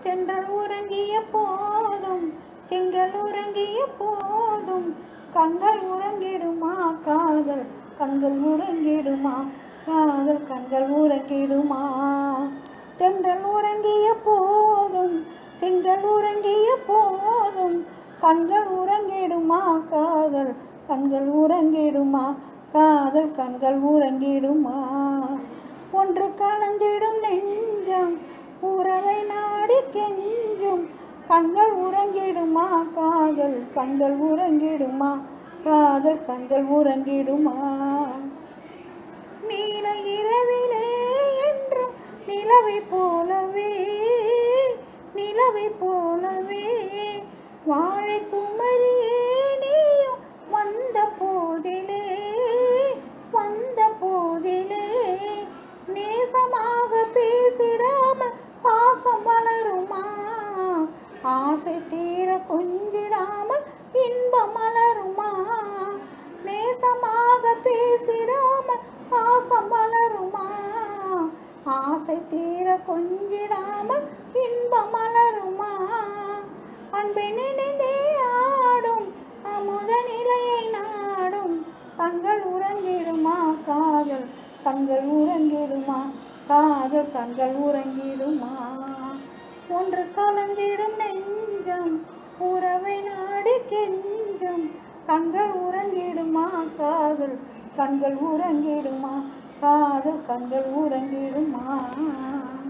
தென்றல் உறங்கிய போதும் திங்கள் உறங்கிய போதும் கண்கள் உறங்கிடுமா காதல் கண்கள் உறங்கிடுமா காதல் கண்கள் உறங்கிடுமா தென்றல் உறங்கிய போதும் திங்கள் உறங்கிய போதும் கண்கள் உறங்கிடுமா காதல் கண்கள் உறங்கிடுமா காதல் கண்கள் உறங்கிடுமா ஒன்று கலந்திடும் நெஞ்சம் உறவை நாடி கெஞ்சும் கண்கள் உறங்கிடுமா காதல் கண்கள் உறங்கிடுமா காதல் கண்கள் உறங்கிடுமா நீல இரவிலே என்றும் நிலவை போலவே நிலவை போலவே வாழை குமரியே நீயும் வந்த போதிலே வந்த போதிலே நேசமாக பேசிடாமல் பாசம் வளருமா ஆசை தீர கொஞ்சிடாமல் இன்பம் மலருமா நேசமாக பேசிடாமல் பாசம் வளருமா ஆசை தீர கொஞ்சிடாமல் இன்பம் மலருமா அன்பை நினைந்தே ஆடும் அமுத நிலையை நாடும் கண்கள் உறங்கிடுமா காதல் கண்கள் உறங்கிடுமா காதல் கண்கள் உறங்கிடுமா ஒன்று கலந்திடும் நெஞ்சம் உறவை நாடி கெஞ்சும் கண்கள் உறங்கிடுமா காதல் கண்கள் உறங்கிடுமா காதல் கண்கள் உறங்கிடுமா